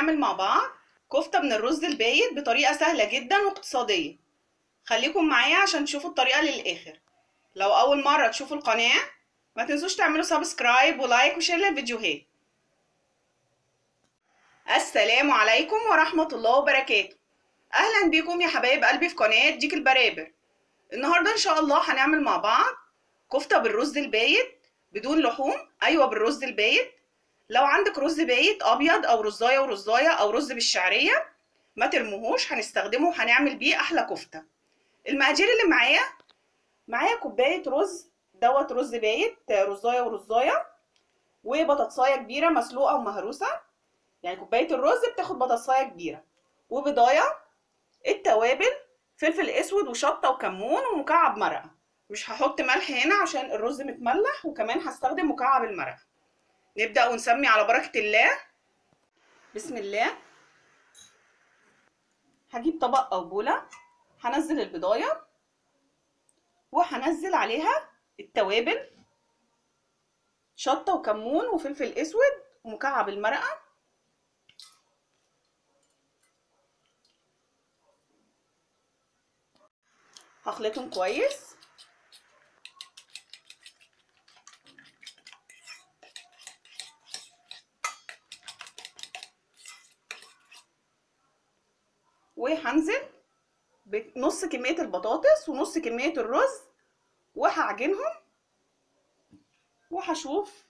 هنعمل مع بعض كفتة من الرز البايت بطريقة سهلة جدا واقتصادية خليكم معايا عشان تشوفوا الطريقة للآخر لو أول مرة تشوفوا القناة ما تنسوش تعملوا سبسكرايب ولايك وشير للفيديوهات السلام عليكم ورحمة الله وبركاته أهلا بيكم يا حبايب قلبي في قناة ديك البرابر النهاردة إن شاء الله هنعمل مع بعض كفتة بالرز البايت بدون لحوم أيوة بالرز البايت لو عندك رز بايت ابيض او رزايه ورزايه او رز بالشعريه ما ترموهوش هنستخدمه وهنعمل بيه احلى كفته المقادير اللي معايا معايا كوبايه رز دوت رز بايت رزايه ورزايه وبطاطسايه كبيره مسلوقه ومهروسه يعني كوبايه الرز بتاخد بطاطسايه كبيره وبضايه التوابل فلفل اسود وشطه وكمون ومكعب مرقه مش هحط ملح هنا عشان الرز متملح وكمان هستخدم مكعب المرقه نبدأ ونسمي على بركة الله بسم الله هجيب طبق أو بولة هنزل البضاية وهنزل عليها التوابل شطة وكمون وفلفل أسود ومكعب المرقة هخلطهم كويس وهنزل بنص كمية البطاطس ونص كمية الرز وهعجنهم وهشوف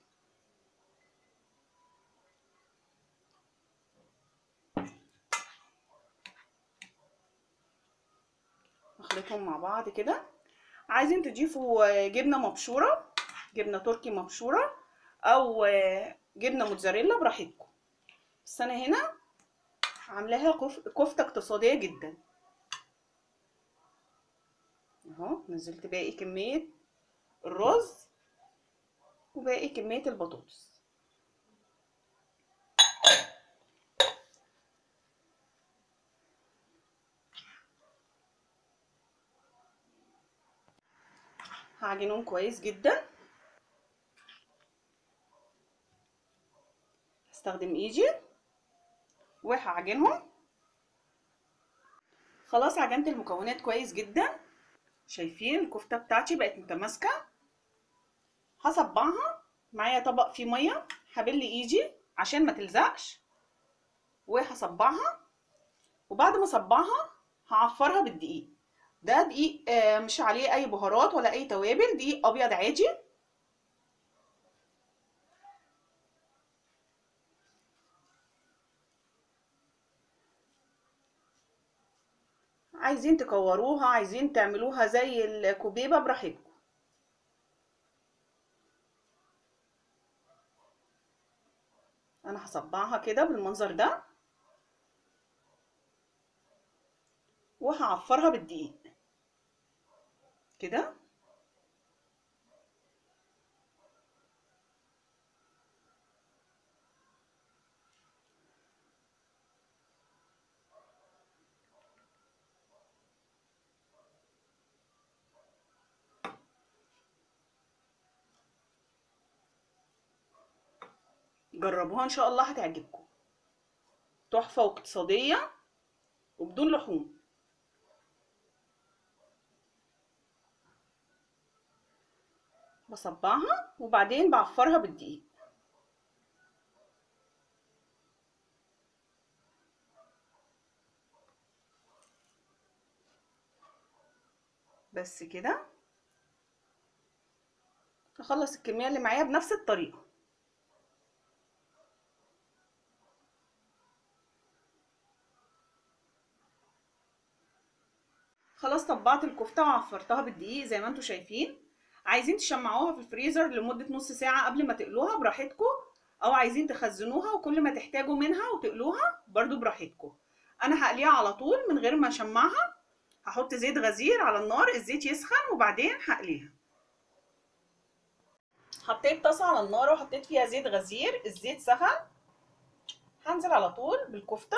نخلطهم مع بعض كده عايزين تضيفوا جبنة مبشورة جبنة تركي مبشورة أو جبنة موتزاريلا براحتكم بس أنا هنا عاملاها كفتة اقتصادية جدا اهو نزلت باقي كمية الرز وباقي كمية البطاطس هعجنهم كويس جدا هستخدم ايجي وهعجنهم خلاص عجنت المكونات كويس جدا شايفين الكفته بتاعتي بقت متماسكه هصبعها معايا طبق فيه ميه هبل ايدي عشان ما تلزقش وهصبعها وبعد ما اصبعها هعفرها بالدقيق ده دقيق مش عليه اي بهارات ولا اي توابل دقيق ابيض عادي عايزين تكوروها عايزين تعملوها زي الكوبيبه براحتكم انا هصبعها كده بالمنظر ده وهعفرها بالدقيق كده جربوها ان شاء الله هتعجبكم تحفه واقتصاديه وبدون لحوم بصبعها وبعدين بعفرها بالدقيق بس كده هخلص الكميه اللي معايا بنفس الطريقه خلاص طبعت الكفته وعفرتها بالدقيق زي ما انتم شايفين عايزين تشمعوها في الفريزر لمده نص ساعه قبل ما تقلوها براحتكم او عايزين تخزنوها وكل ما تحتاجوا منها وتقلوها برضو براحتكم انا هقليها على طول من غير ما اشمعها هحط زيت غزير على النار الزيت يسخن وبعدين هقليها حطيت طاسه على النار وحطيت فيها زيت غزير الزيت سخن هنزل على طول بالكفته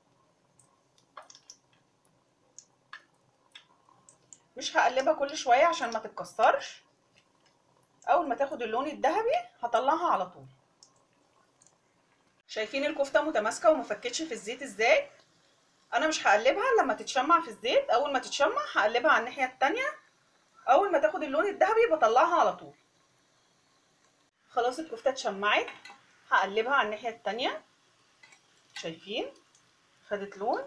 مش هقلبها كل شويه عشان ما تتكسرش اول ما تاخد اللون الذهبي هطلعها على طول شايفين الكفته متماسكه وما فكتش في الزيت ازاي انا مش هقلبها إلا لما تتشمع في الزيت اول ما تتشمع هقلبها على الناحيه التانية اول ما تاخد اللون الذهبي بطلعها على طول خلاص الكفته اتشمعت هقلبها على الناحيه التانية شايفين خدت لون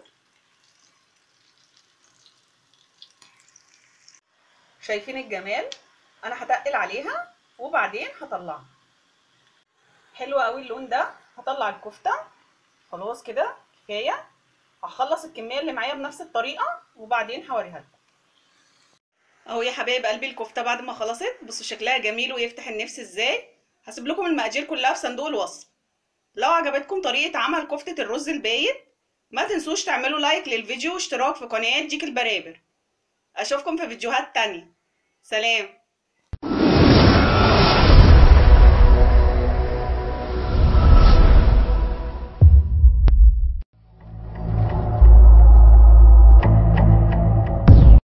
شايفين الجمال انا هتقل عليها وبعدين هطلعها حلو قوي اللون ده هطلع الكفته خلاص كده كفايه هخلص الكميه اللي معايا بنفس الطريقه وبعدين هوريها لكم اهو يا حبايب قلبي الكفته بعد ما خلصت بصوا شكلها جميل ويفتح النفس ازاي هسيب لكم المقادير كلها في صندوق الوصف لو عجبتكم طريقه عمل كفته الرز البايت ما تنسوش تعملوا لايك للفيديو واشتراك في قناه ديك البرابر اشوفكم في فيديوهات تانية سلام